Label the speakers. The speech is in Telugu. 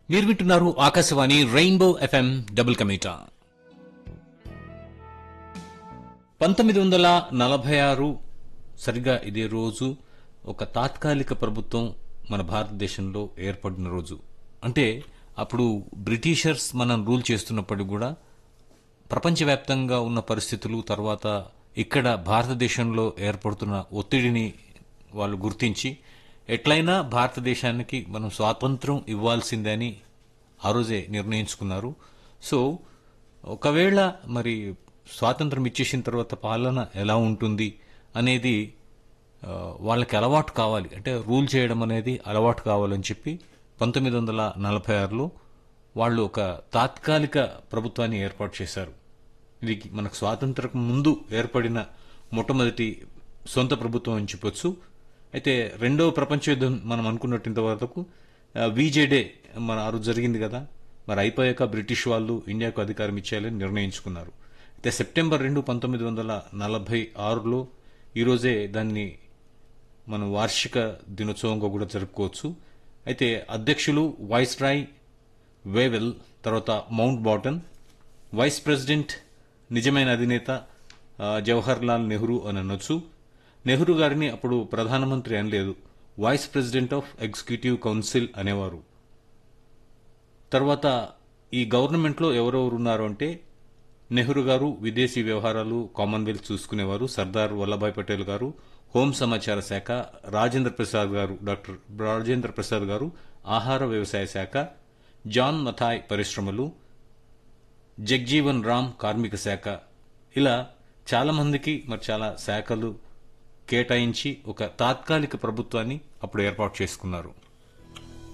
Speaker 1: మీరు వింటున్నారు ఆకాశవాణి రెయిన్బో ఎఫ్ఎం డబుల్ కమీటా పంతొమ్మిది వందల నలభై ఆరు సరిగా ఇదే రోజు ఒక తాత్కాలిక ప్రభుత్వం మన భారతదేశంలో ఏర్పడిన రోజు అంటే అప్పుడు బ్రిటిషర్స్ మనం రూల్ చేస్తున్నప్పటికి కూడా ప్రపంచవ్యాప్తంగా ఉన్న పరిస్థితులు తర్వాత ఇక్కడ భారతదేశంలో ఏర్పడుతున్న ఒత్తిడిని వాళ్ళు గుర్తించి ఎట్లయినా భారతదేశానికి మనం స్వాతంత్రం ఇవ్వాల్సిందే అని ఆ రోజే నిర్ణయించుకున్నారు సో ఒకవేళ మరి స్వాతంత్రం ఇచ్చేసిన తర్వాత పాలన ఎలా ఉంటుంది అనేది ఆ, వాళ్ళకి అలవాటు కావాలి అంటే రూల్ చేయడం అనేది అలవాటు కావాలని చెప్పి పంతొమ్మిది వందల నలభై ఆరులో వాళ్ళు ఒక తాత్కాలిక ప్రభుత్వాన్ని ఏర్పాటు చేశారు ఇది మనకు స్వాతంత్రం ముందు ఏర్పడిన మొట్టమొదటి సొంత ప్రభుత్వం అని చెప్పొచ్చు అయితే రెండవ ప్రపంచ యుద్ధం మనం అనుకున్నట్టు ఇంతవరకు వీజేడే మన ఆ రోజు జరిగింది కదా మరి అయిపోయాక బ్రిటిష్ వాళ్ళు ఇండియాకు అధికారం ఇచ్చేయాలని నిర్ణయించుకున్నారు అయితే సెప్టెంబర్ రెండు పంతొమ్మిది వందల నలభై ఆరులో ఈరోజే దాన్ని మనం వార్షిక దినోత్సవంగా కూడా జరుపుకోవచ్చు అయితే అధ్యక్షులు వైస్ రాయ్ వేవెల్ తర్వాత మౌంట్ బాటన్ వైస్ ప్రెసిడెంట్ నిజమైన అధినేత ఆ, జవహర్ లాల్ నెహ్రూ అని అనొచ్చు నెహ్రూ గారిని అప్పుడు ప్రధానమంత్రి అనలేదు vice president of executive council అనేవారు తర్వాత ఈ గవర్నమెంట్లో ఎవరెవరు ఉన్నారు అంటే నెహ్రూ గారు విదేశీ వ్యవహారాలు కామన్వెల్త్ చూసుకునేవారు సర్దార్ వల్లభాయ్ పటేల్ గారు హోం సమాచార శాఖ రాజేంద్ర ప్రసాద్ గారు డాక్టర్ రాజేంద్ర ప్రసాద్ గారు ఆహార వ్యవసాయ శాఖ జాన్ మథాయ్ పరిశ్రమలు జగ్జీవన్ రామ్ కార్మిక శాఖ ఇలా చాలా మందికి మరి చాలా శాఖలు కేటాయించి ఒక తాత్కాలిక ప్రభుత్వాన్ని అప్పుడు ఏర్పాటు చేసుకున్నారు